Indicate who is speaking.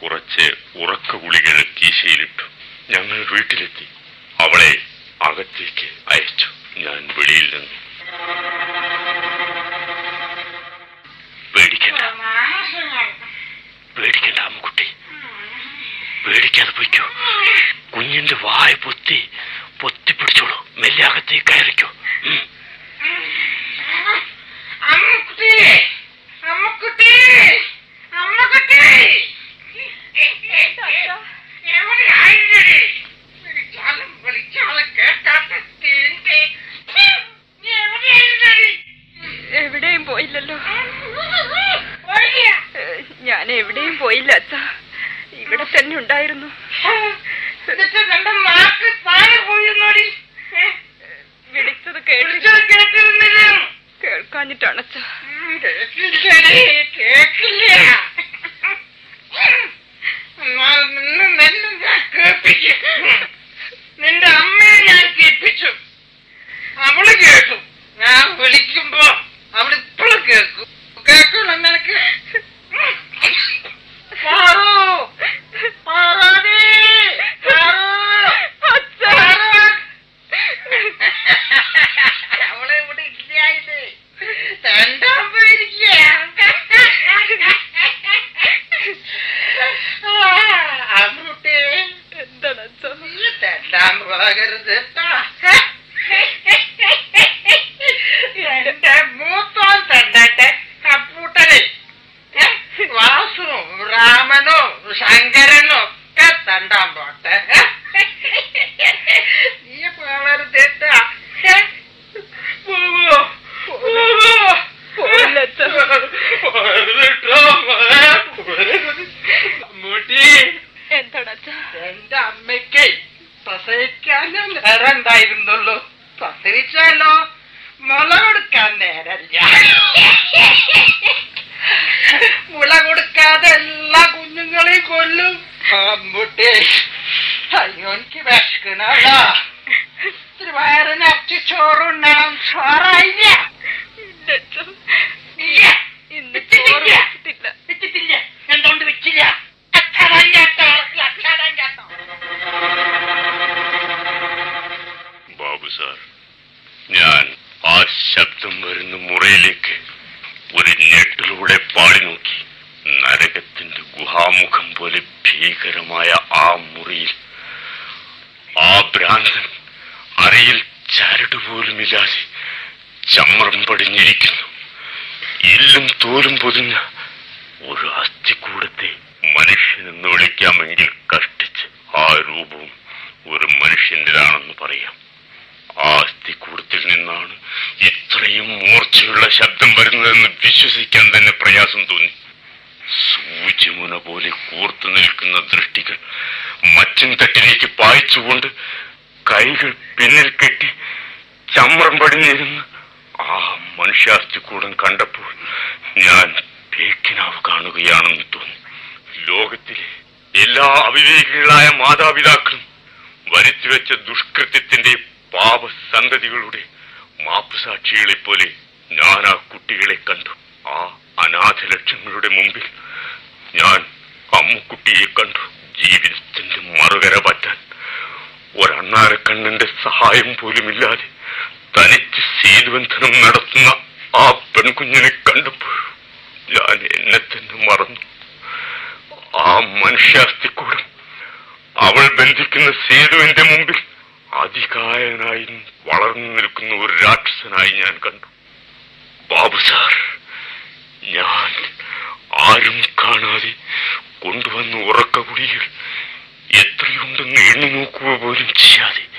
Speaker 1: കുറച്ച് ഉറക്ക ഗുളികൾ കീശയിലിട്ടു ഞങ്ങൾ വീട്ടിലെത്തി അവളെ അകത്തേക്ക് അയച്ചു ഞാൻ വെളിയിൽ നിന്നു പേടിക്കണ്ട പേടിക്കണ്ട അമ്മുക്കുട്ടി പേടിക്കാതെ പൊയ്ക്കോ കുഞ്ഞിന്റെ വായ പൊത്തി പൊത്തി പിടിച്ചോളൂ മെല്ലെ അകത്തേക്ക് കയറിക്കോ ഉം.
Speaker 2: അമ്മുക്കുട്ടി അമ്മുക്കുട്ടി അമ്മുക്കുട്ടി എവിടെയായിരുന്നടി വിളിച്ചാലും വിളിച്ചാലും കേൾക്കാത്ത തീണ്ടി നീ എവിടെയായിരുന്നടി
Speaker 3: എവിടെയും പോയില്ലല്ലോ
Speaker 2: പോയില്ല.
Speaker 3: ഏഹ്, ഞാൻ എവിടെയും പോയില്ല അച്ഛാ ഇവിടെ തന്നെ ഉണ്ടായിരുന്നു
Speaker 2: എന്നിട്ട് നിന്റെ നാക്ക് താഴെ പോയിരുന്നോടി
Speaker 3: വിളിച്ചത് കേട്ടില്ല
Speaker 2: വിളിച്ചത് കേട്ടിരുന്നില്ല
Speaker 3: കേൾക്കാഞ്ഞിട്ടാണ് അച്ഛാ
Speaker 2: കേക്കില്ലടി കേക്കില്ല എന്നാൽ നിന്ന് നിന്നെ ഞാൻ കേൾപ്പിക്കും നിന്റെ അമ്മയെ ഞാൻ കേൾപ്പിച്ചു അവള് കേട്ടു ഞാൻ വിളിക്കുമ്പോ അവള് ഇപ്പോഴും കേൾക്കും കേൾക്കണം നിനക്ക് പാറു പാറാടി പാറു
Speaker 3: അച്ഛാ.
Speaker 2: അവളെ ഇവിടെ ഇല്ലായത് തണ്ടാൻ പോയിരിക്കുക അമ്മൂട്ടേ
Speaker 3: എന്താണ് അച്ഛാ
Speaker 2: നീ തണ്ടാൻ പോകരുത് കേട്ടോ. എന്റെ മൂത്തോൻ തണ്ടട്ടെ അപ്പൂട്ടനെ ഏ? വാസുവും രാമനും ശങ്കരനും ഒക്കെ തണ്ടാൻ പോട്ടെ നീ പോകരുത് കേട്ടോ. ഏ? പോവോ? പോവോ?
Speaker 3: പോവില്ല അച്ഛാ.
Speaker 2: പോകരുത് കേട്ടോ, മോളെ. പോകരുത്. അമ്മൂട്ടി
Speaker 3: എന്താണ് അച്ഛാ
Speaker 2: എന്റെ അമ്മയ്ക്ക് പ്രസവിക്കാനേ നേരം ഉണ്ടായിരുന്നുള്ളൂ പ്രസവിച്ചാലോ മുള കൊടുക്കാൻ നേരല്ല മുള കൊടുക്കാതെ എല്ലാ കുഞ്ഞുങ്ങളെയും കൊല്ലും അമ്പുട്ടി അയ്യോ എനിക്ക് വിശക്കണല്ലോ ഇത്തിരി വയറിന് അച്ഛ ചോറുണ്ടാവും ചോറായില്ല
Speaker 3: ഇല്ല അച്ഛാ
Speaker 2: ഇല്ല.
Speaker 3: ഇന്ന് ചോറ് വെച്ചിട്ടില്ല
Speaker 2: വെച്ചിട്ടില്ല എന്തുകൊണ്ട് വെച്ചില്ല അച്ഛനം കേട്ടോ അച്ഛനം കേട്ടോ
Speaker 1: ബാബു സാർ ഞാൻ ആ ശബ്ദം വരുന്ന മുറയിലേക്ക് ഒരു ഞെട്ടിലൂടെ പാടി നോക്കി നരകത്തിന്റെ ഗുഹാമുഖം പോലെ ഭീകരമായ ആ മുറിയിൽ ആ ഭ്രാന്തൻ അറയിൽ ചരട് പോലുമില്ലാതെ ചമ്രം പടിഞ്ഞിരിക്കുന്നു എല്ലും തോലും പൊതിഞ്ഞ ഒരു അസ്ഥിക്കൂടത്തെ മനുഷ്യനെന്ന് വിളിക്കാമെങ്കിൽ കഷ്ടിച്ച് ആ രൂപവും ഒരു മനുഷ്യന്റേതാണെന്ന് പറയാം ആ അസ്ഥിക്കൂടത്തിൽ നിന്നാണ് ഇത്രയും മൂർച്ചയുള്ള ശബ്ദം വരുന്നതെന്ന് വിശ്വസിക്കാൻ തന്നെ പ്രയാസം തോന്നി സൂചിമുന പോലെ കൂർത്തു നിൽക്കുന്ന ദൃഷ്ടികൾ മച്ചിൻ തട്ടിലേക്ക് പായിച്ചുകൊണ്ട് കൈകൾ പിന്നിൽ കെട്ടി ചമ്രം പടിഞ്ഞിരുന്ന് ആ മനുഷ്യാസ്ഥിക്കൂടം കണ്ടപ്പോൾ ഞാൻ പേക്കിനാവ് കാണുകയാണെന്ന് തോന്നി ലോകത്തിലെ എല്ലാ അവിവേകികളായ മാതാപിതാക്കളും വരുത്തിവെച്ച ദുഷ്കൃത്യത്തിന്റെ പാപസന്തതികളുടെ മാപ്പുസാക്ഷികളെ പോലെ ഞാൻ ആ കുട്ടികളെ കണ്ടു ആ അനാഥ ലക്ഷ്യങ്ങളുടെ മുമ്പിൽ ഞാൻ അമ്മുക്കുട്ടിയെ കണ്ടു ജീവിതത്തിന്റെ മറുകര പറ്റാൻ ഒരണ്ണാരക്കണ്ണന്റെ സഹായം പോലുമില്ലാതെ തനിച്ച് സേതുബന്ധനം നടത്തുന്ന ആ പെൺകുഞ്ഞിനെ കണ്ടപ്പോൾ ഞാൻ എന്നെ തന്നെ മറന്നു ആ മനുഷ്യാസ്തിക്കൂടും അവൾ ബന്ധിക്കുന്ന സേതുവിന്റെ മുമ്പിൽ അതികായനായി വളർന്നു നിൽക്കുന്ന ഒരു രാക്ഷസനായി ഞാൻ കണ്ടു ബാബു സാർ ഞാൻ ആരും കാണാതെ കൊണ്ടുവന്ന ഉറക്ക കുടികൾ എത്രയുണ്ടെന്ന് എണ്ണി നോക്കുക പോലും ചെയ്യാതെ